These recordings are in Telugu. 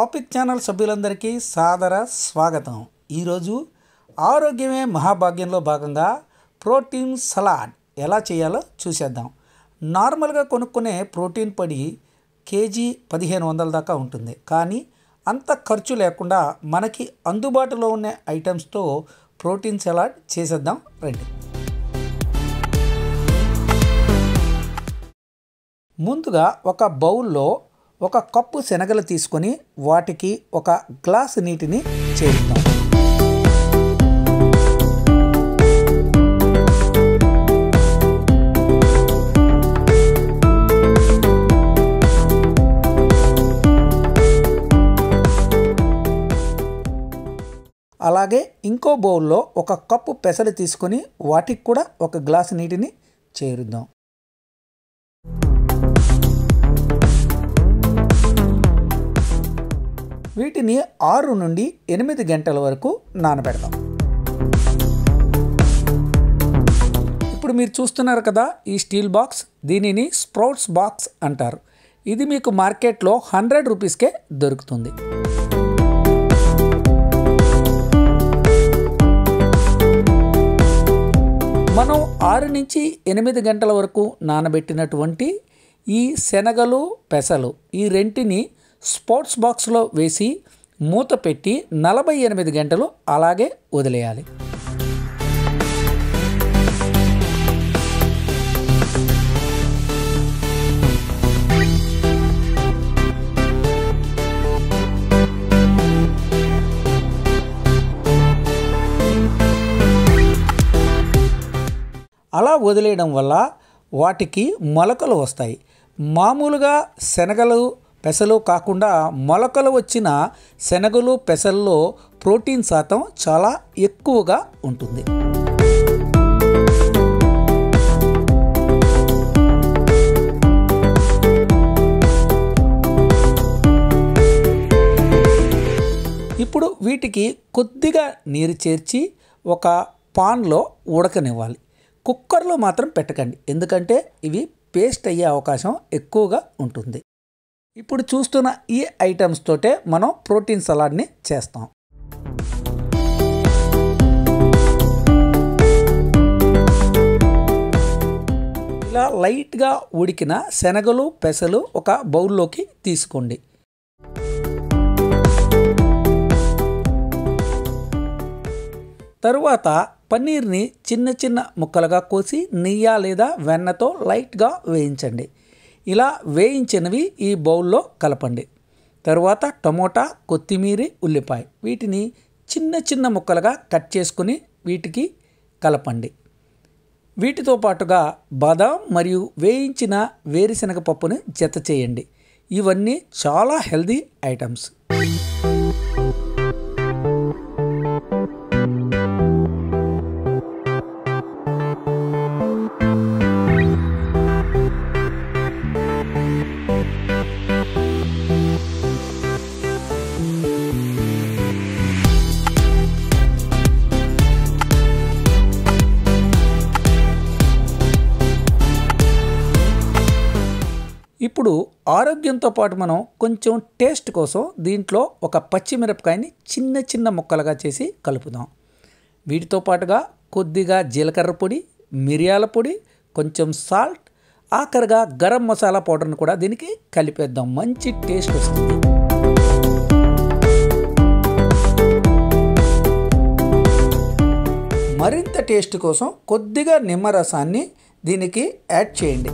టాపిక్ ఛానల్ సభ్యులందరికీ సాదర స్వాగతం ఈరోజు ఆరోగ్యమే మహాభాగ్యంలో భాగంగా ప్రోటీన్ సలాడ్ ఎలా చేయాలో చూసేద్దాం నార్మల్గా కొనుక్కునే ప్రోటీన్ పొడి కేజీ పదిహేను వందల దాకా ఉంటుంది కానీ అంత ఖర్చు లేకుండా మనకి అందుబాటులో ఉన్న ఐటమ్స్తో ప్రోటీన్ సలాడ్ చేసేద్దాం రండి ముందుగా ఒక బౌల్లో ఒక కప్పు శనగలు తీసుకొని వాటికి ఒక గ్లాస్ నీటిని చేరుతాం అలాగే ఇంకో బౌల్లో ఒక కప్పు పెసలు తీసుకొని వాటికి కూడా ఒక గ్లాసు నీటిని చేరుద్దాం వీటిని ఆరు నుండి ఎనిమిది గంటల వరకు నానబెడదాం ఇప్పుడు మీరు చూస్తున్నారు కదా ఈ స్టీల్ బాక్స్ దీనిని స్ప్రౌట్స్ బాక్స్ అంటారు ఇది మీకు మార్కెట్లో హండ్రెడ్ రూపీస్కే దొరుకుతుంది మనం ఆరు నుంచి ఎనిమిది గంటల వరకు నానబెట్టినటువంటి ఈ శనగలు పెసలు ఈ రెంటిని స్పోర్ట్స్ బాక్స్లో వేసి మూత పెట్టి నలభై ఎనిమిది గంటలు అలాగే వదిలేయాలి అలా వదిలేయడం వల్ల వాటికి మొలకలు వస్తాయి మామూలుగా శనగలు పెసలు కాకుండా మొలకలు వచ్చిన శనగలు పెసల్లో ప్రోటీన్ శాతం చాలా ఎక్కువగా ఉంటుంది ఇప్పుడు వీటికి కొద్దిగా నీరు చేర్చి ఒక పాన్లో ఉడకనివ్వాలి కుక్కర్లో మాత్రం పెట్టకండి ఎందుకంటే ఇవి పేస్ట్ అయ్యే అవకాశం ఎక్కువగా ఉంటుంది ఇప్పుడు చూస్తున్న ఈ ఐటమ్స్ తోటే మనం ప్రోటీన్ సలాడ్ని చేస్తాం ఇలా లైట్గా ఉడికిన శనగలు పెసలు ఒక బౌల్లోకి తీసుకోండి తరువాత పన్నీర్ని చిన్న చిన్న ముక్కలుగా కోసి నెయ్యి లేదా వెన్నతో లైట్గా వేయించండి ఇలా వేయించినవి ఈ బౌల్లో కలపండి తరువాత టమోటా కొత్తిమీర ఉల్లిపాయ వీటిని చిన్న చిన్న ముక్కలుగా కట్ చేసుకుని వీటికి కలపండి వీటితో పాటుగా బాదాం మరియు వేయించిన వేరుశనగ పప్పుని జత చేయండి ఇవన్నీ చాలా హెల్దీ ఐటమ్స్ ఇప్పుడు ఆరోగ్యంతో పాటు మనం కొంచెం టేస్ట్ కోసం దీంట్లో ఒక పచ్చిమిరపకాయని చిన్న చిన్న ముక్కలుగా చేసి కలుపుదాం వీటితో పాటుగా కొద్దిగా జీలకర్ర పొడి మిరియాల పొడి కొంచెం సాల్ట్ ఆఖరిగా గరం మసాలా పౌడర్ని కూడా దీనికి కలిపేద్దాం మంచి టేస్ట్ వస్తుంది మరింత టేస్ట్ కోసం కొద్దిగా నిమ్మరసాన్ని దీనికి యాడ్ చేయండి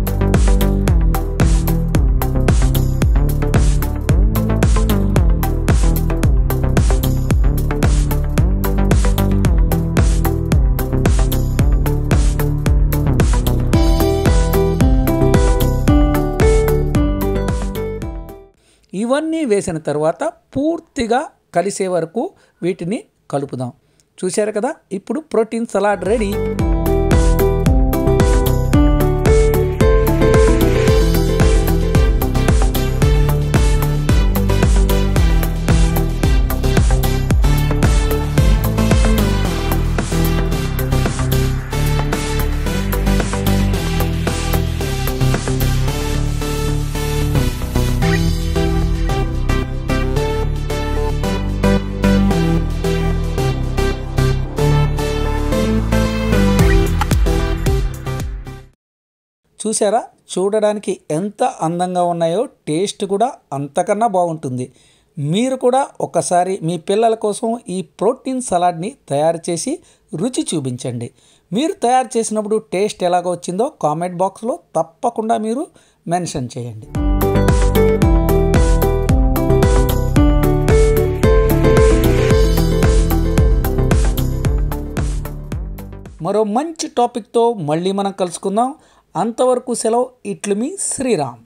ఇవన్నీ వేసిన తర్వాత పూర్తిగా కలిసే వరకు వీటిని కలుపుదాం చూశారు కదా ఇప్పుడు ప్రోటీన్ సలాడ్ రెడీ చూసారా చూడడానికి ఎంత అందంగా ఉన్నాయో టేస్ట్ కూడా అంతకన్నా బాగుంటుంది మీరు కూడా ఒకసారి మీ పిల్లల కోసం ఈ ప్రోటీన్ సలాడ్ని తయారు చేసి రుచి చూపించండి మీరు తయారు చేసినప్పుడు టేస్ట్ ఎలాగ వచ్చిందో కామెంట్ బాక్స్లో తప్పకుండా మీరు మెన్షన్ చేయండి మరో మంచి టాపిక్తో మళ్ళీ మనం కలుసుకుందాం అంతవరకు సెలవు ఇట్లు మీ శ్రీరామ్